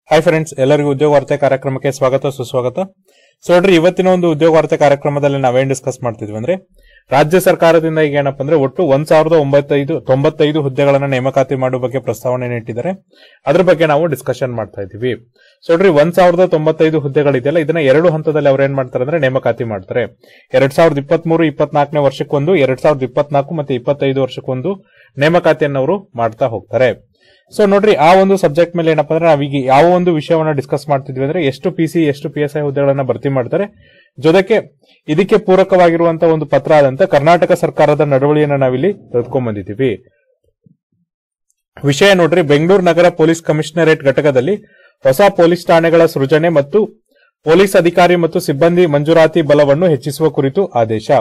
hi friends ಎಲ್ಲರಿಗೂ ಉದ್ಯೋಗ ವಾರ್ತೆ ಕಾರ್ಯಕ್ರಮಕ್ಕೆ ಸ್ವಾಗತ ಸುಸ್ವಾಗತ ಸೊ ನೋಡ್ರಿ ಇವತ್ತಿನ ಒಂದು ಉದ್ಯೋಗ ವಾರ್ತೆ ಕಾರ್ಯಕ್ರಮದಲ್ಲಿ ನಾವೇನ್ ಡಿಸ್ಕಸ್ ಮಾಡ್ತಿದ್ವಿ ಅಂದ್ರೆ ರಾಜ್ಯ ಸರ್ಕಾರದಿಂದ ಈಗ ಏನಪ್ಪ ಅಂದ್ರೆ ಒಟ್ಟು ಒಂದ್ ಸಾವಿರದ ಒಂಬತ್ತೈದು ತೊಂಬತ್ತೈದು ಹುದ್ದೆಗಳನ್ನ ನೇಮಕಾತಿ ಮಾಡುವ ಬಗ್ಗೆ ಪ್ರಸ್ತಾವನೆ ಇಟ್ಟಿದ್ದಾರೆ ಅದ್ರ ಬಗ್ಗೆ ನಾವು ಡಿಸ್ಕಷನ್ ಮಾಡ್ತಾ ಇದ್ದೀವಿ ಸೊ ನೋಡ್ರಿ ಒಂದ್ ಸಾವಿರದ ತೊಂಬತ್ತೈದು ಹುದ್ದೆಗಳಿದೆಯಲ್ಲ ಇದನ್ನ ಎರಡು ಹಂತದಲ್ಲಿ ಅವ್ರು ಏನ್ ಮಾಡ್ತಾರೆ ಅಂದ್ರೆ ನೇಮಕಾತಿ ಮಾಡ್ತಾರೆ ಎರಡ್ ಸಾವಿರದ ಇಪ್ಪತ್ಮೂರು ಇಪ್ಪತ್ನಾಲ್ಕನೇ ವರ್ಷಕ್ಕೊಂದು ಎರಡ್ ಸಾವಿರದ ಇಪ್ಪತ್ನಾಲ್ಕು ಮತ್ತೆ ಇಪ್ಪತ್ತೈದು ವರ್ಷಕ್ಕೊಂದು ನೇಮಕಾತಿಯನ್ನು ಅವರು ಮಾಡ್ತಾ ಹೋಗ್ತಾರೆ ಸೊ ನೋಡ್ರಿ ಆ ಒಂದು ಸಬ್ಜೆಕ್ಟ್ ಮೇಲೆ ಏನಪ್ಪಾ ಅಂದ್ರೆ ನಾವೀಗ ಯಾವ ಒಂದು ವಿಷಯವನ್ನ ಡಿಸ್ಕಸ್ ಮಾಡ್ತಿದ್ವಿ ಅಂದ್ರೆ ಎಷ್ಟು ಪಿ ಸಿ ಎಷ್ಟು ಪಿ ಎಸ್ ಐ ಹುದ್ದೆಗಳನ್ನ ಭರ್ತಿ ಮಾಡ್ತಾರೆ ಜೊತೆಗೆ ಇದಕ್ಕೆ ಪೂರಕವಾಗಿರುವಂತಹ ಒಂದು ಪತ್ರ ಆದಂತ ಕರ್ನಾಟಕ ಸರ್ಕಾರದ ನಡವಳಿಯನ್ನ ನಾವಿಲ್ಲಿ ತೆಗೆದುಕೊಂಡ್ ಬಂದಿದ್ದೀವಿ ವಿಷಯ ನೋಡ್ರಿ ಬೆಂಗಳೂರು ನಗರ ಪೊಲೀಸ್ ಕಮಿಷನರೇಟ್ ಘಟಕದಲ್ಲಿ ಹೊಸ ಪೊಲೀಸ್ ಠಾಣೆಗಳ ಸೃಜನೆ ಮತ್ತು ಪೊಲೀಸ್ ಅಧಿಕಾರಿ ಮತ್ತು ಸಿಬ್ಬಂದಿ ಮಂಜೂರಾತಿ ಬಲವನ್ನು ಹೆಚ್ಚಿಸುವ ಕುರಿತು ಆದೇಶ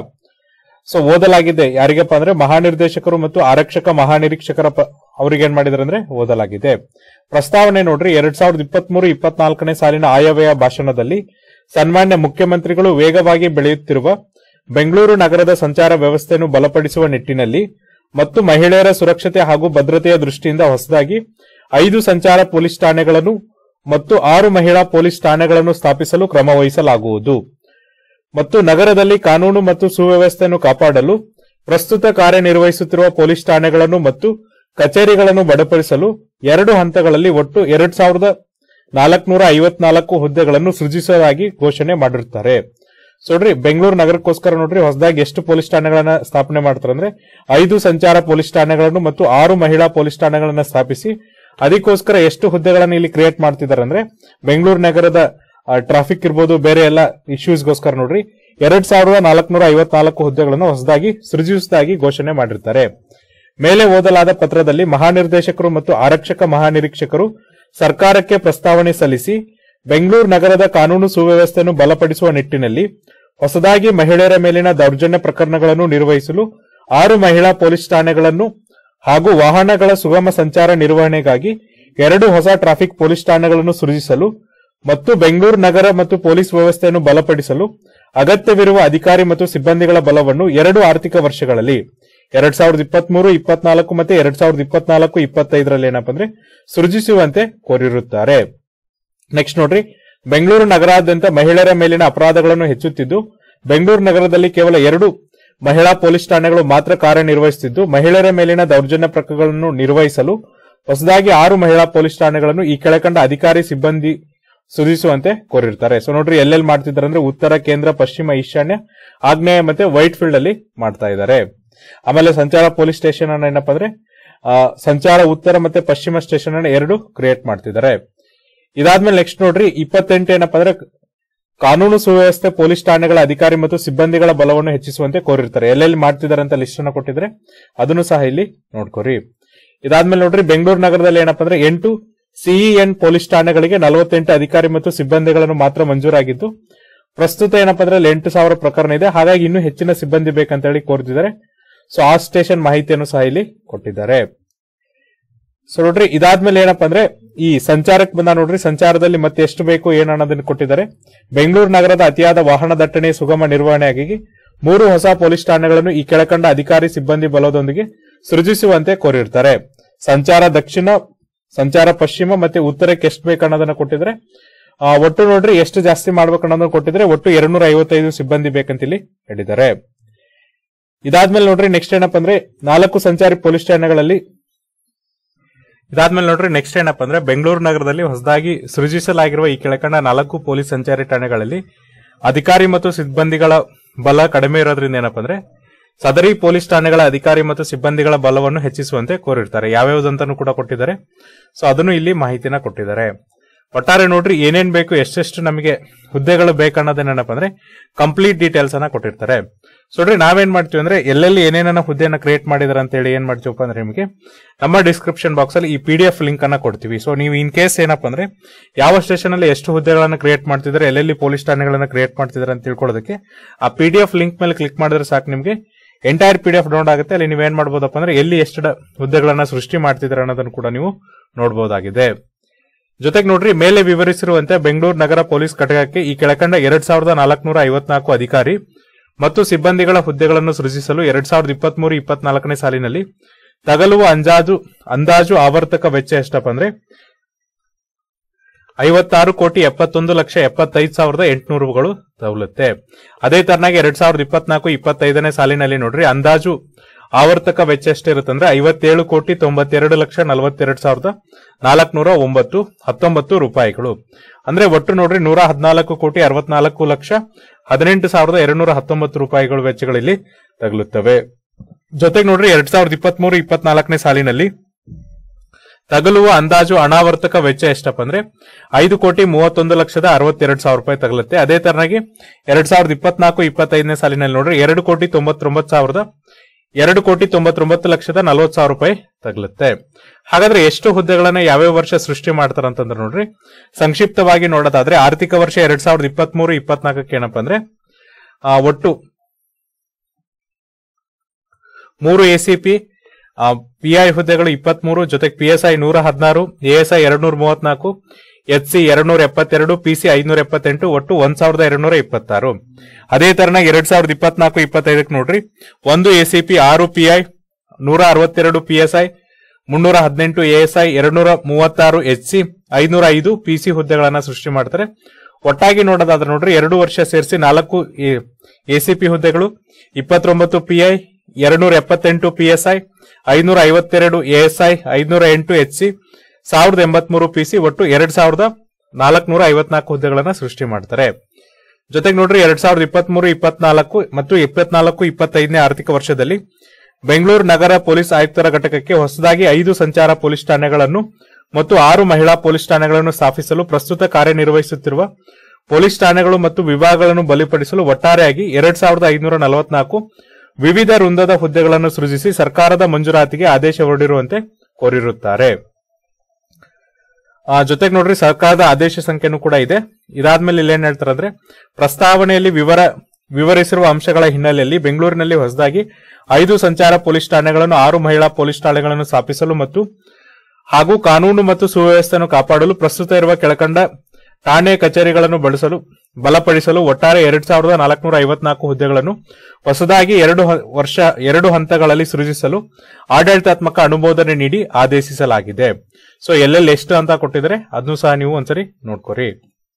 ಸೊ ಓದಲಾಗಿದೆ ಯಾರಿಗಪ್ಪ ಅಂದ್ರೆ ಮಹಾನಿರ್ದೇಶಕರು ಮತ್ತು ಆರಕ್ಷಕ ಮಹಾನಿರೀಕ್ಷಕರ ಪ- ಅವ್ರಿಗೆ ಏನ್ ಮಾಡಿದಾರೆ ಅಂದ್ರೆ ಓದಲಾಗಿದೆ ಪ್ರಸ್ತಾವನೆ ನೋಡ್ರಿ ಎರಡ್ ಸಾವಿರದ ಇಪ್ಪತ್ಮೂರು ಇಪ್ಪತ್ನಾಲ್ಕನೇ ಸಾಲಿನ ಆಯವ್ಯಯ ಭಾಷಣದಲ್ಲಿ ಸನ್ಮಾನ್ಯ ಮುಖ್ಯಮಂತ್ರಿಗಳು ವೇಗವಾಗಿ ಬೆಳೆಯುತ್ತಿರುವ ಬೆಂಗಳೂರು ನಗರದ ಸಂಚಾರ ವ್ಯವಸ್ಥೆಯನ್ನು ಬಲಪಡಿಸುವ ನಿಟ್ಟಿನಲ್ಲಿ ಮತ್ತು ಮಹಿಳೆಯರ ಸುರಕ್ಷತೆ ಹಾಗೂ ಭದ್ರತೆಯ ದೃಷ್ಟಿಯಿಂದ ಹೊಸದಾಗಿ ಐದು ಸಂಚಾರ ಪೊಲೀಸ್ ಠಾಣೆಗಳನ್ನು ಮತ್ತು ಆರು ಮಹಿಳಾ ಪೊಲೀಸ್ ಠಾಣೆಗಳನ್ನು ಸ್ಥಾಪಿಸಲು ಕ್ರಮ ವಹಿಸಲಾಗುವುದು ಮತ್ತು ನಗರದಲ್ಲಿ ಕಾನೂನು ಮತ್ತು ಸುವ್ಯವಸ್ಥೆಯನ್ನು ಕಾಪಾಡಲು ಪ್ರಸ್ತುತ ಕಾರ್ಯನಿರ್ವಹಿಸುತ್ತಿರುವ ಪೊಲೀಸ್ ಠಾಣೆಗಳನ್ನು ಮತ್ತು ಕಚೇರಿಗಳನ್ನು ಬಲಪಡಿಸಲು ಎರಡು ಹಂತಗಳಲ್ಲಿ ಒಟ್ಟು ಎರಡ್ ಸಾವಿರದ ನಾಲ್ಕುನೂರ ಐವತ್ನಾಲ್ಕು ಹುದ್ದೆಗಳನ್ನು ಸೃಜಿಸುವುದಾಗಿ ಘೋಷಣೆ ಮಾಡಿರುತ್ತಾರೆ ಸೊ ನೋಡ್ರಿ ಬೆಂಗಳೂರು ನಗರಕ್ಕೋಸ್ಕರ ನೋಡ್ರಿ ಹೊಸದಾಗಿ ಎಷ್ಟು ಪೊಲೀಸ್ ಠಾಣೆಗಳನ್ನ ಸ್ಥಾಪನೆ ಮಾಡ್ತಾರೆ ಅಂದ್ರೆ ಐದು ಸಂಚಾರ ಪೊಲೀಸ್ ಠಾಣೆಗಳನ್ನು ಮತ್ತು ಆರು ಮಹಿಳಾ ಪೊಲೀಸ್ ಠಾಣೆಗಳನ್ನ ಸ್ಥಾಪಿಸಿ ಅದಕ್ಕೋಸ್ಕರ ಎಷ್ಟು ಹುದ್ದೆಗಳನ್ನ ಇಲ್ಲಿ ಕ್ರಿಯೇಟ್ ಮಾಡ್ತಿದ್ದಾರೆ ಅಂದ್ರೆ ಬೆಂಗಳೂರು ನಗರದ ಟ್ರಾಫಿಕ್ ಇರ್ಬೋದು ಬೇರೆ ಎಲ್ಲ ಇಶ್ಯೂಸ್ಗೋಸ್ಕರ ನೋಡ್ರಿ ಎರಡ್ ಸಾವಿರದ ನಾಲ್ಕುನೂರ ಐವತ್ನಾಲ್ಕು ಹುದ್ದೆಗಳನ್ನು ಹೊಸದಾಗಿ ಸೃಜಿಸುವುದಾಗಿ ಘೋಷಣೆ ಮಾಡಿರ್ತಾರೆ ಮೇಲೆ ಓದಲಾದ ಪತ್ರದಲ್ಲಿ ಮಹಾನಿರ್ದೇಶಕರು ಮತ್ತು ಆರಕ್ಷಕ ಮಹಾನಿರೀಕ್ಷಕರು ಸರ್ಕಾರಕ್ಕೆ ಪ್ರಸ್ತಾವನೆ ಸಲ್ಲಿಸಿ ಬೆಂಗಳೂರು ನಗರದ ಕಾನೂನು ಸುವ್ಯವಸ್ಥೆಯನ್ನು ಬಲಪಡಿಸುವ ನಿಟ್ಟಿನಲ್ಲಿ ಹೊಸದಾಗಿ ಮಹಿಳೆಯರ ಮೇಲಿನ ದೌರ್ಜನ್ಯ ಪ್ರಕರಣಗಳನ್ನು ನಿರ್ವಹಿಸಲು ಆರು ಮಹಿಳಾ ಪೊಲೀಸ್ ಠಾಣೆಗಳನ್ನು ಹಾಗೂ ವಾಹನಗಳ ಸುಗಮ ಸಂಚಾರ ನಿರ್ವಹಣೆಗಾಗಿ ಎರಡು ಹೊಸ ಟ್ರಾಫಿಕ್ ಪೊಲೀಸ್ ಠಾಣೆಗಳನ್ನು ಸೃಜಿಸಲು ಮತ್ತು ಬೆಂಗಳೂರು ನಗರ ಮತ್ತು ಪೊಲೀಸ್ ವ್ಯವಸ್ಥೆಯನ್ನು ಬಲಪಡಿಸಲು ಅಗತ್ಯವಿರುವ ಅಧಿಕಾರಿ ಮತ್ತು ಸಿಬ್ಬಂದಿಗಳ ಬಲವನ್ನು ಎರಡು ಆರ್ಥಿಕ ವರ್ಷಗಳಲ್ಲಿ ಎರಡ್ ಸಾವಿರದ ಇಪ್ಪತ್ಮೂರು ಇಪ್ಪತ್ನಾಲ್ಕು ಮತ್ತೆ ಎರಡ್ ಸಾವಿರದ ಇಪ್ಪತ್ನಾಲ್ಕು ಇಪ್ಪತ್ತೈದರಲ್ಲಿ ಏನಪ್ಪ ಅಂದ್ರೆ ಸೃಜಿಸುವಂತೆ ಕೋರಿರುತ್ತಾರೆ ನೆಕ್ಸ್ಟ್ ನೋಡ್ರಿ ಬೆಂಗಳೂರು ನಗರಾದ್ಯಂತ ಮಹಿಳೆಯರ ಮೇಲಿನ ಅಪರಾಧಗಳನ್ನು ಹೆಚ್ಚುತ್ತಿದ್ದು ಬೆಂಗಳೂರು ನಗರದಲ್ಲಿ ಕೇವಲ ಎರಡು ಮಹಿಳಾ ಪೊಲೀಸ್ ಠಾಣೆಗಳು ಮಾತ್ರ ಕಾರ್ಯನಿರ್ವಹಿಸುತ್ತಿದ್ದು ಮಹಿಳೆಯರ ಮೇಲಿನ ದೌರ್ಜನ್ಯ ಪ್ರಕರಣಗಳನ್ನು ನಿರ್ವಹಿಸಲು ಹೊಸದಾಗಿ ಆರು ಮಹಿಳಾ ಪೊಲೀಸ್ ಠಾಣೆಗಳನ್ನು ಈ ಕೆಳಕಂಡ ಅಧಿಕಾರಿ ಸಿಬ್ಬಂದಿ ಸುಧಿಸುವಂತೆ ಕೋರಿರ್ತಾರೆ ಸೊ ನೋಡ್ರಿ ಎಲ್ಲೆಲ್ಲಿ ಮಾಡ್ತಿದ್ದಾರೆ ಅಂದ್ರೆ ಉತ್ತರ ಕೇಂದ್ರ ಪಶ್ಚಿಮ ಈಶಾನ್ಯ ಆಗ್ನೇಯ ಮತ್ತೆ ವೈಟ್ ಫೀಲ್ಡ್ ಅಲ್ಲಿ ಮಾಡ್ತಾ ಇದ್ದಾರೆ ಆಮೇಲೆ ಸಂಚಾರ ಪೊಲೀಸ್ ಸ್ಟೇಷನ್ ಅನ್ನ ಏನಪ್ಪಾ ಅಂದ್ರೆ ಆ, ಸಂಚಾರ ಉತ್ತರ ಮತ್ತೆ ಪಶ್ಚಿಮ ಸ್ಟೇಷನ್ ಅನ್ನ ಎರಡು ಕ್ರಿಯೇಟ್ ಮಾಡ್ತಿದ್ದಾರೆ ಇದಾದ್ಮೇಲೆ ನೆಕ್ಸ್ಟ್ ನೋಡ್ರಿ ಇಪ್ಪತ್ತೆಂಟು ಏನಪ್ಪಾ ಅಂದ್ರೆ ಕಾನೂನು ಸುವ್ಯವಸ್ಥೆ ಪೊಲೀಸ್ ಠಾಣೆಗಳ ಅಧಿಕಾರಿ ಮತ್ತು ಸಿಬ್ಬಂದಿಗಳ ಬಲವನ್ನು ಹೆಚ್ಚಿಸುವಂತೆ ಕೋರಿರ್ತಾರೆ ಎಲ್ಲೆಲ್ಲಿ ಮಾಡ್ತಿದ್ದಾರೆ ಅಂತ ಲಿಸ್ಟ್ ಅನ್ನ ಕೊಟ್ಟಿದ್ರೆ ಅದನ್ನು ಸಹ ಇಲ್ಲಿ ನೋಡ್ಕೋರಿ ಇದಾದ್ಮೇಲೆ ನೋಡ್ರಿ ಬೆಂಗಳೂರು ನಗರದಲ್ಲಿ ಏನಪ್ಪಾ ಅಂದ್ರೆ ಎಂಟು ಸಿಇಎನ್ ಪೊಲೀಸ್ ಠಾಣೆಗಳಿಗೆ ನಲವತ್ತೆಂಟು ಅಧಿಕಾರಿ ಮತ್ತು ಸಿಬ್ಬಂದಿಗಳನ್ನು ಮಾತ್ರ ಮಂಜೂರಾಗಿದ್ದು ಪ್ರಸ್ತುತ ಏನಪ್ಪಾ ಅಂದ್ರೆ ಅಲ್ಲಿ ಎಂಟು ಸಾವಿರ ಪ್ರಕರಣ ಇದೆ ಹಾಗಾಗಿ ಇನ್ನೂ ಹೆಚ್ಚಿನ ಸಿಬ್ಬಂದಿ ಬೇಕಂತ ಹೇಳಿ ಕೋರ್ತಿದ್ದಾರೆ ಸೊ ಆ ಸ್ಟೇಷನ್ ಮಾಹಿತಿಯನ್ನು ಸಹ ಇಲ್ಲಿ ಕೊಟ್ಟಿದ್ದಾರೆ ಸೊ ನೋಡ್ರಿ ಇದಾದ್ಮೇಲೆ ಏನಪ್ಪಾ ಅಂದ್ರೆ ಈ ಸಂಚಾರಕ್ಕೆ ಬಂದ ನೋಡ್ರಿ ಸಂಚಾರದಲ್ಲಿ ಮತ್ತೆ ಎಷ್ಟು ಬೇಕು ಏನು ಅನ್ನೋದನ್ನ ಕೊಟ್ಟಿದ್ದಾರೆ ಬೆಂಗಳೂರು ನಗರದ ಅತಿಯಾದ ವಾಹನ ದಟ್ಟಣೆ ಸುಗಮ ನಿರ್ವಹಣೆಯಾಗಿ ಮೂರು ಹೊಸ ಪೊಲೀಸ್ ಠಾಣೆಗಳನ್ನು ಈ ಕೆಳಕಂಡ ಅಧಿಕಾರಿ ಸಿಬ್ಬಂದಿ ಬಲದೊಂದಿಗೆ ಸೃಜಿಸುವಂತೆ ಕೋರಿರ್ತಾರೆ ಸಂಚಾರ ದಕ್ಷಿಣ ಸಂಚಾರ ಪಶ್ಚಿಮ ಮತ್ತೆ ಉತ್ತರಕ್ಕೆ ಎಷ್ಟು ಬೇಕು ಅನ್ನೋದನ್ನ ಕೊಟ್ಟಿದ್ರೆ ಆ, ಒಟ್ಟು ನೋಡ್ರಿ ಎಷ್ಟು ಜಾಸ್ತಿ ಮಾಡ್ಬೇಕು ಅನ್ನೋದನ್ನ ಕೊಟ್ಟಿದ್ರೆ ಒಟ್ಟು ಎರಡ್ನೂರ ಐವತ್ತೈದು ಸಿಬ್ಬಂದಿ ಬೇಕಂತ ಇಲ್ಲಿ ಹೇಳಿದ್ದಾರೆ ಇದಾದ್ಮೇಲೆ ನೋಡ್ರಿ ನೆಕ್ಸ್ಟ್ ಏನಪ್ಪಾ ಅಂದ್ರೆ ನಾಲ್ಕು ಸಂಚಾರಿ ಪೊಲೀಸ್ ಠಾಣೆಗಳಲ್ಲಿ ಇದಾದ್ಮೇಲೆ ನೋಡ್ರಿ ನೆಕ್ಸ್ಟ್ ಏನಪ್ಪಾ ಅಂದ್ರೆ ಬೆಂಗಳೂರು ನಗರದಲ್ಲಿ ಹೊಸದಾಗಿ ಸೃಜಿಸಲಾಗಿರುವ ಈ ಕೆಳಕಂಡ ನಾಲ್ಕು ಪೊಲೀಸ್ ಸಂಚಾರಿ ಠಾಣೆಗಳಲ್ಲಿ ಅಧಿಕಾರಿ ಮತ್ತು ಸಿಬ್ಬಂದಿಗಳ ಬಲ ಕಡಿಮೆ ಇರೋದ್ರಿಂದ ಏನಪ್ಪಾ ಅಂದ್ರೆ ಸದರಿ ಪೊಲೀಸ್ ಠಾಣೆಗಳ ಅಧಿಕಾರಿ ಮತ್ತು ಸಿಬ್ಬಂದಿಗಳ ಬಲವನ್ನು ಹೆಚ್ಚಿಸುವಂತೆ ಕೋರಿರ್ತಾರೆ ಯಾವ್ಯಾವ್ದಂತಾನು ಕೂಡ ಕೊಟ್ಟಿದ್ದಾರೆ ಸೊ ಅದನ್ನು ಇಲ್ಲಿ ಮಾಹಿತಿನ ಕೊಟ್ಟಿದ್ದಾರೆ ಒಟ್ಟಾರೆ ನೋಡ್ರಿ ಏನೇನ್ ಬೇಕು ಎಷ್ಟೆಷ್ಟು ನಮಗೆ ಹುದ್ದೆಗಳು ಬೇಕನ್ನೋದೇನಪ್ಪ ಅಂದ್ರೆ ಕಂಪ್ಲೀಟ್ ಡೀಟೇಲ್ಸ್ ಅನ್ನ ಕೊಟ್ಟಿರ್ತಾರೆ ಸೊ ನೋಡ್ರಿ ನಾವೇನ್ ಮಾಡ್ತೀವಿ ಅಂದ್ರೆ ಎಲ್ಲೆಲ್ಲಿ ಏನೇನ ಹುದ್ದೆನ ಕ್ರಿಯೇಟ್ ಮಾಡಿದಾರೆ ಅಂತ ಹೇಳಿ ಏನ್ ಮಾಡ್ತೀವಪ್ಪ ಅಂದ್ರೆ ನಿಮಗೆ ನಮ್ಮ ಡಿಸ್ಕ್ರಿಪ್ಷನ್ ಬಾಕ್ಸ್ ಅಲ್ಲಿ ಈ ಪಿ ಡಿ ಎಫ್ ಲಿಂಕ್ ಅನ್ನ ಕೊಡ್ತೀವಿ ಸೊ ನೀವು ಇನ್ ಕೇಸ್ ಏನಪ್ಪ ಅಂದ್ರೆ ಯಾವ ಸ್ಟೇಷನ್ ಅಲ್ಲಿ ಎಷ್ಟು ಹುದ್ದೆಗಳನ್ನ ಕ್ರಿಯೇಟ್ ಮಾಡ್ತಿದ್ದಾರೆ ಎಲ್ಲೆಲ್ಲಿ ಪೊಲೀಸ್ ಠಾಣೆಗಳನ್ನ ಕ್ರಿಯೇಟ್ ಮಾಡ್ತಿದ್ದಾರೆ ಅಂತ ತಿಳ್ಕೊಳ್ಳೋದಕ್ಕೆ ಆ ಪಿ ಡಿ ಎಫ್ ಲಿಂಕ್ ಮೇಲೆ ಕ್ಲಿಕ್ ಮಾಡಿದ್ರೆ ಸಾಕು ನಿಮಗೆ entire P D F download ಆಗುತ್ತೆ ಅಲ್ಲಿ ನೀವೇನ್ ಮಾಡ್ಬೋದಪ್ಪ ಅಂದ್ರೆ ಎಲ್ಲಿ ಎಷ್ಟು ಡ- ಹುದ್ದೆಗಳನ್ನ ಸೃಷ್ಟಿ ಮಾಡ್ತಿದ್ದಾರೆ ಅನ್ನೋದನ್ನು ಕೂಡ ನೀವು ನೋಡಬಹುದಾಗಿದೆ ಜೊತೆಗೆ ನೋಡ್ರಿ ಮೇಲೆ ವಿವರಿಸಿರುವಂತೆ ಬೆಂಗಳೂರು ನಗರ ಪೊಲೀಸ್ ಘಟಕಕ್ಕೆ ಈ ಕೆಳಕಂಡ ಎರಡ್ ಸಾವಿರದ ನಾಲ್ಕುನೂರ ಐವತ್ನಾಲ್ಕು ಅಧಿಕಾರಿ ಮತ್ತು ಸಿಬ್ಬಂದಿಗಳ ಹುದ್ದೆಗಳನ್ನು ಸೃಜಿಸಲು ಎರಡ್ ಸಾವಿರದ ಇಪ್ಪತ್ಮೂರು ಇಪ್ಪತ್ನಾಲ್ಕನೇ ಸಾಲಿನಲ್ಲಿ ತಗಲುವ ಅಂದಾಜು ಅಂದಾಜು ಆವರ್ತಕ ವೆಚ್ಚ ಎಷ್ಟಪ್ಪ ಅಂದ್ರೆ ಐವತ್ತಾರು ಕೋಟಿ ಎಪ್ಪತ್ತೊಂದು ಲಕ್ಷ ಎಪ್ಪತ್ತೈದು ಸಾವಿರದ ಎಂಟುನೂರುಗಳು ತಗುಲುತ್ತೆ ಅದೇ ತರನಾಗಿ ಎರಡ್ ಸಾವಿರದ ಇಪ್ಪತ್ನಾಲ್ಕು ಇಪ್ಪತ್ತೈದನೇ ಸಾಲಿನಲ್ಲಿ ನೋಡ್ರಿ ಅಂದಾಜು ಆವರ್ತಕ ವೆಚ್ಚ ಎಷ್ಟಿರುತ್ತಂದ್ರೆ ಐವತ್ತೇಳು ಕೋಟಿ ತೊಂಬತ್ತೆರಡು ಲಕ್ಷ ನಲವತ್ತೆರಡು ಸಾವಿರದ ನಾಲ್ಕನೂರ ಒಂಬತ್ತು ಹತ್ತೊಂಬತ್ತು ರೂಪಾಯಿಗಳು ಅಂದ್ರೆ ಒಟ್ಟು ನೋಡ್ರಿ ನೂರ ಹದಿನಾಲ್ಕು ಕೋಟಿ ಅರವತ್ನಾಲ್ಕು ಲಕ್ಷ ಹದಿನೆಂಟು ಸಾವಿರದ ಎರಡ್ನೂರ ಹತ್ತೊಂಬತ್ತು ರೂಪಾಯಿಗಳು ವೆಚ್ಚಗಳಲ್ಲಿ ತಗುಲುತ್ತವೆ ಜೊತೆಗೆ ನೋಡ್ರಿ ಎರಡ್ ಸಾವಿರದ ಇಪ್ಪತ್ಮೂರು ಇಪ್ಪತ್ನಾಲ್ಕನೇ ಸಾಲಿನಲ್ಲಿ ತಗಲುವ ಅಂದಾಜು ಅನಾವರ್ತಕ ವೆಚ್ಚ ಎಷ್ಟಪ್ಪ ಅಂದ್ರೆ ಐದು ಕೋಟಿ ಮೂವತ್ತೊಂದು ಲಕ್ಷದ ಅರವತ್ತೆರಡು ಸಾವಿರ ರೂಪಾಯಿ ತಗಲುತ್ತೆ ಅದೇ ತರನಾಗಿ ಎರಡ್ ಸಾವಿರದ ಇಪ್ಪತ್ನಾಲ್ಕು ಇಪ್ಪತ್ತೈದನೇ ಸಾಲಿನಲ್ಲಿ ನೋಡ್ರಿ ಎರಡು ಕೋಟಿ ತೊಂಬತ್ತೊಂಬತ್ತು ಸಾವಿರದ ಎರಡು ಕೋಟಿ ತೊಂಬತ್ತೊಂಬತ್ತು ಲಕ್ಷದ ನಲವತ್ತು ಸಾವಿರ ರೂಪಾಯಿ ತಗಲುತ್ತೆ ಹಾಗಾದ್ರೆ ಎಷ್ಟು ಹುದ್ದೆಗಳನ್ನ ಯಾವ್ಯಾವ ವರ್ಷ ಸೃಷ್ಟಿ ಮಾಡ್ತಾರಂತಂದ್ರೆ ನೋಡ್ರಿ ಸಂಕ್ಷಿಪ್ತವಾಗಿ ನೋಡೋದಾದ್ರೆ ಆರ್ಥಿಕ ವರ್ಷ ಎರಡ್ ಸಾವಿರದ ಇಪ್ಪತ್ಮೂರು ಇಪ್ಪತ್ನಾಲ್ಕಕ್ಕೆ ಏನಪ್ಪ ಅಂದ್ರೆ ಆ, ಒಟ್ಟು ಮೂರು ಎಸಿಪಿ ಪಿಐ ಹುದ್ದೆಗಳು ಇಪ್ಪತ್ಮೂರು ಜೊತೆಗೆ ಪಿಎಸ್ಐ ನೂರ ಹದಿನಾರು ಎಎಸ್ಐ ಎರಡ್ ನೂರ ಮೂವತ್ನಾಲ್ಕು ಎಚ್ ಸಿ ಎರಡ್ ನೂರ ಎಪ್ಪತ್ತೆರಡು ಪಿಸಿ ಐನೂರ ಎಪ್ಪತ್ತೆಂಟು ಒಟ್ಟು ಒಂದ್ ಸಾವಿರದ ಎರಡ್ ನೂರ ಇಪ್ಪತ್ತಾರು ಅದೇ ತರನಾಗಿ ಎರಡ್ ಸಾವಿರದ ಇಪ್ಪತ್ನಾಲ್ಕು ಇಪ್ಪತ್ತೈದಕ್ಕೆ ನೋಡ್ರಿ ಒಂದು ಎಸಿಪಿ ಆರು ಪಿಐ ನೂರ ಅರವತ್ತೆರಡು ಪಿಎಸ್ಐ ಮುನ್ನೂರ ಹದಿನೆಂಟು ಎಎಸ್ಐ ಎರಡ್ ನೂರ ಮೂವತ್ತಾರು ಎಚ್ ಸಿ ಐನೂರ ಐದು ಪಿಸಿ ಹುದ್ದೆಗಳನ್ನ ಸೃಷ್ಟಿ ಮಾಡ್ತಾರೆ ಒಟ್ಟಾಗಿ ನೋಡೋದಾದ್ರೆ ನೋಡ್ರಿ ಎರಡು ವರ್ಷ ಸೇರಿಸಿ ನಾಲ್ಕು ಎಸಿಪಿ ಹುದ್ದೆಗಳು ಇಪ್ಪತ್ತೊಂಬತ್ತು ಪಿಐ ಎರಡ್ನೂರ ಎಪ್ಪತ್ತೆಂಟು ಪಿಎಸ್ಐ ಐನೂರ ಐವತ್ತೆರಡು ಎಎಸ್ಐ ಐನೂರ ಎಂಟು ಎಚ್ ಸಿ ಸಾವಿರದ ಎಂಬತ್ಮೂರು ಪಿಸಿ ಒಟ್ಟು ಎರಡ್ ಸಾವಿರದ ನಾಲ್ಕನೂರ ಐವತ್ನಾಲ್ಕು ಹುದ್ದೆಗಳನ್ನ ಸೃಷ್ಟಿ ಮಾಡ್ತಾರೆ ಜೊತೆಗೆ ನೋಡ್ರಿ ಎರಡ್ ಸಾವಿರದ ಇಪ್ಪತ್ಮೂರು ಇಪ್ಪತ್ನಾಲ್ಕು ಮತ್ತು ಇಪ್ಪತ್ನಾಲ್ಕು ಇಪ್ಪತ್ತೈದನೇ ಆರ್ಥಿಕ ವರ್ಷದಲ್ಲಿ ಬೆಂಗಳೂರು ನಗರ ಪೊಲೀಸ್ ಆಯುಕ್ತರ ಘಟಕಕ್ಕೆ ಹೊಸದಾಗಿ ಐದು ಸಂಚಾರ ಪೊಲೀಸ್ ಠಾಣೆಗಳನ್ನು ಮತ್ತು ಆರು ಮಹಿಳಾ ಪೊಲೀಸ್ ಠಾಣೆಗಳನ್ನು ಸ್ಥಾಪಿಸಲು ಪ್ರಸ್ತುತ ಕಾರ್ಯನಿರ್ವಹಿಸುತ್ತಿರುವ ಪೊಲೀಸ್ ಠಾಣೆಗಳು ಮತ್ತು ವಿಭಾಗಗಳನ್ನು ಬಲಿಪಡಿಸಲು ಒಟ್ಟಾರೆಯಾಗಿ ಎರಡ್ ಸಾವಿರದ ಐನೂರ ನಲವತ್ನಾಲ್ಕು ವಿವಿಧ ವೃಂದದ ಹುದ್ದೆಗಳನ್ನು ಸೃಜಿಸಿ ಸರ್ಕಾರದ ಮಂಜೂರಾತಿಗೆ ಆದೇಶ ಹೊರಡಿರುವಂತೆ ಕೋರಿರುತ್ತಾರೆ ಆ ಜೊತೆಗೆ ನೋಡ್ರಿ ಸರ್ಕಾರದ ಆದೇಶ ಸಂಖ್ಯೆನೂ ಕೂಡ ಇದೆ ಇದಾದ್ಮೇಲೆ ಇಲ್ಲಿ ಏನ್ ಹೇಳ್ತಾರೆ ಅಂದ್ರೆ ಪ್ರಸ್ತಾವನೆಯಲ್ಲಿ ವಿವರ ವಿವರಿಸಿರುವ ಅಂಶಗಳ ಹಿನ್ನೆಲೆಯಲ್ಲಿ ಬೆಂಗಳೂರಿನಲ್ಲಿ ಹೊಸದಾಗಿ ಐದು ಸಂಚಾರ ಪೊಲೀಸ್ ಠಾಣೆಗಳನ್ನು ಆರು ಮಹಿಳಾ ಪೊಲೀಸ್ ಠಾಣೆಗಳನ್ನು ಸ್ಥಾಪಿಸಲು ಮತ್ತು ಹಾಗೂ ಕಾನೂನು ಮತ್ತು ಸುವ್ಯವಸ್ಥೆಯನ್ನು ಕಾಪಾಡಲು ಪ್ರಸ್ತುತ ಇರುವ ಕೆಳಕಂಡ ಠಾಣೆ ಕಚೇರಿಗಳನ್ನು ಬಳಸಲು ಬಲಪಡಿಸಲು ಒಟ್ಟಾರೆ ಎರಡ್ ಸಾವಿರದ ನಾಲ್ಕುನೂರ ಐವತ್ನಾಲ್ಕು ಹುದ್ದೆಗಳನ್ನು ಹೊಸದಾಗಿ ಎರಡು ಹ- ವರ್ಷ ಎರಡು ಹಂತಗಳಲ್ಲಿ ಸೃಜಿಸಲು ಆಡಳಿತಾತ್ಮಕ ಅನುಮೋದನೆ ನೀಡಿ ಆದೇಶಿಸಲಾಗಿದೆ ಸೊ ಎಲ್ಲೆಲ್ಲಿ ಎಷ್ಟು ಅಂತ ಕೊಟ್ಟಿದ್ರೆ ಅದನ್ನು ಸಹ ನೀವು ಒಂದ್ಸರಿ ನೋಡ್ಕೊರಿ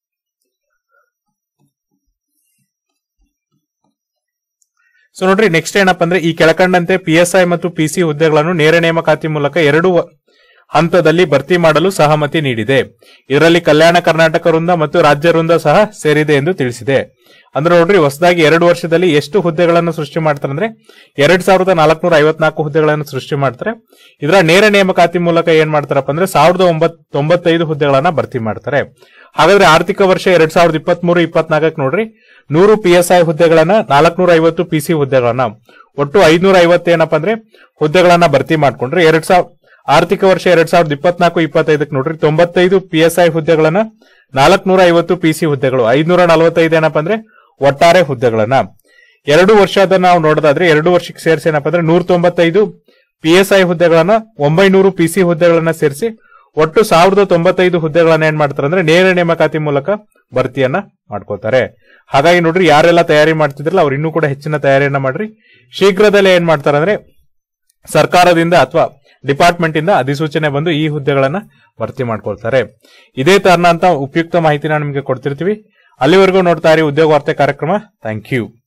ಸೊ ನೋಡ್ರಿ ನೆಕ್ಸ್ಟ್ ಏನಪ್ಪ ಅಂದ್ರೆ ಈ ಕೆಳಕಂಡಂತೆ ಪಿಎಸ್ಐ ಮತ್ತು ಪಿಸಿ ಹುದ್ದೆಗಳನ್ನು ನೇರ ನೇಮಕಾತಿ ಮೂಲಕ ಎರಡು ವ- ಹಂತದಲ್ಲಿ ಭರ್ತಿ ಮಾಡಲು ಸಹಮತಿ ನೀಡಿದೆ ಇದರಲ್ಲಿ ಕಲ್ಯಾಣ ಕರ್ನಾಟಕ ವೃಂದ ಮತ್ತು ರಾಜ್ಯ ವೃಂದ ಸಹ ಸೇರಿದೆ ಎಂದು ತಿಳಿಸಿದೆ ಅಂದ್ರೆ ನೋಡ್ರಿ ಹೊಸದಾಗಿ ಎರಡು ವರ್ಷದಲ್ಲಿ ಎಷ್ಟು ಹುದ್ದೆಗಳನ್ನು ಸೃಷ್ಟಿ ಮಾಡ್ತಾರೆ ಅಂದ್ರೆ ಎರಡ್ ಸಾವಿರದ ನಾಲ್ಕುನೂರ ಐವತ್ನಾಲ್ಕು ಹುದ್ದೆಗಳನ್ನು ಸೃಷ್ಟಿ ಮಾಡ್ತಾರೆ ಇದರ ನೇರ ನೇಮಕಾತಿ ಮೂಲಕ ಏನ್ ಮಾಡ್ತಾರಪ್ಪ ಅಂದ್ರೆ ಸಾವಿರದ ಒಂಬತ್ ತೊಂಬತ್ತೈದು ಹುದ್ದೆಗಳನ್ನ ಭರ್ತಿ ಮಾಡ್ತಾರೆ ಹಾಗಾದ್ರೆ ಆರ್ಥಿಕ ವರ್ಷ ಎರಡ್ ಸಾವಿರದ ಇಪ್ಪತ್ತ್ ಮೂರು ಇಪ್ಪತ್ನಾಲ್ಕಕ್ಕೆ ನೋಡ್ರಿ ನೂರು ಪಿಎಸ್ಐ ಹುದ್ದೆಗಳನ್ನ ನಾಲ್ಕನೂರ ಐವತ್ತು ಪಿಸಿ ಹುದ್ದೆಗಳನ್ನ ಒಟ್ಟು ಐನೂರ ಐವತ್ತೇನಪ್ಪ ಅಂದ್ರೆ ಹುದ್ದೆಗಳನ್ನ ಭರ್ತಿ ಮಾಡ್ಕೊಂಡ್ರೆ ಎರಡ್ ಸಾವಿರ ಆರ್ಥಿಕ ವರ್ಷ ಎರಡ್ ಸಾವಿರದ ಇಪ್ಪತ್ನಾಲ್ಕು ಇಪ್ಪತ್ತೈದಕ್ಕೆ ನೋಡ್ರಿ ತೊಂಬತ್ತೈದು ಪಿಎಸ್ಐ ಹುದ್ದೆಗಳನ್ನ ನಾಲ್ಕನೂರ ಐವತ್ತು ಪಿಸಿ ಹುದ್ದೆಗಳು ಐನೂರ ನಲವತ್ತೈದು ಏನಪ್ಪ ಅಂದ್ರೆ ಒಟ್ಟಾರೆ ಹುದ್ದೆಗಳನ್ನ ಎರಡು ವರ್ಷದ ನಾವು ನೋಡೋದಾದ್ರೆ ಎರಡು ವರ್ಷಕ್ಕೆ ಸೇರಿಸಿ ಏನಪ್ಪ ಅಂದ್ರೆ ನೂರ ತೊಂಬತ್ತೈದು ಪಿಎಸ್ಐ ಹುದ್ದೆಗಳನ್ನ ಒಂಬೈನೂರು ಪಿಸಿ ಹುದ್ದೆಗಳನ್ನ ಸೇರಿಸಿ ಒಟ್ಟು ಸಾವಿರದ ತೊಂಬತ್ತೈದು ಹುದ್ದೆಗಳನ್ನ ಏನ್ ಮಾಡ್ತಾರೆ ಅಂದ್ರೆ ನೇರ ನೇಮಕಾತಿ ಮೂಲಕ ಭರ್ತಿಯನ್ನ ಮಾಡ್ಕೋತಾರೆ ಹಾಗಾಗಿ ನೋಡ್ರಿ ಯಾರೆಲ್ಲ ತಯಾರಿ ಮಾಡ್ತಿದ್ರಲ್ಲ ಅವ್ರು ಇನ್ನೂ ಕೂಡ ಹೆಚ್ಚಿನ ತಯಾರಿಯನ್ನ ಮಾಡ್ರಿ ಶೀಘ್ರದಲ್ಲೇ ಏನ್ ಮಾಡ್ತಾರೆ ಅಂದ್ರೆ ಸರ್ಕಾರದಿಂದ ಅಥವಾ ಡಿಪಾರ್ಟ್ಮೆಂಟ್ ಇಂದ ಅಧಿಸೂಚನೆ ಬಂದು ಈ ಹುದ್ದೆಗಳನ್ನ ಭರ್ತಿ ಮಾಡ್ಕೊಳ್ತಾರೆ ಇದೇ ತರನ ಅಂತ ಉಪಯುಕ್ತ ಮಾಹಿತಿನ ನಿಮಗೆ ಕೊಡ್ತಿರ್ತೀವಿ ಅಲ್ಲಿವರೆಗೂ ನೋಡ್ತಾ ಇರಿ ಉದ್ಯೋಗ ವಾರ್ತೆ ಕಾರ್ಯಕ್ರಮ ಥ್ಯಾಂಕ್ ಯು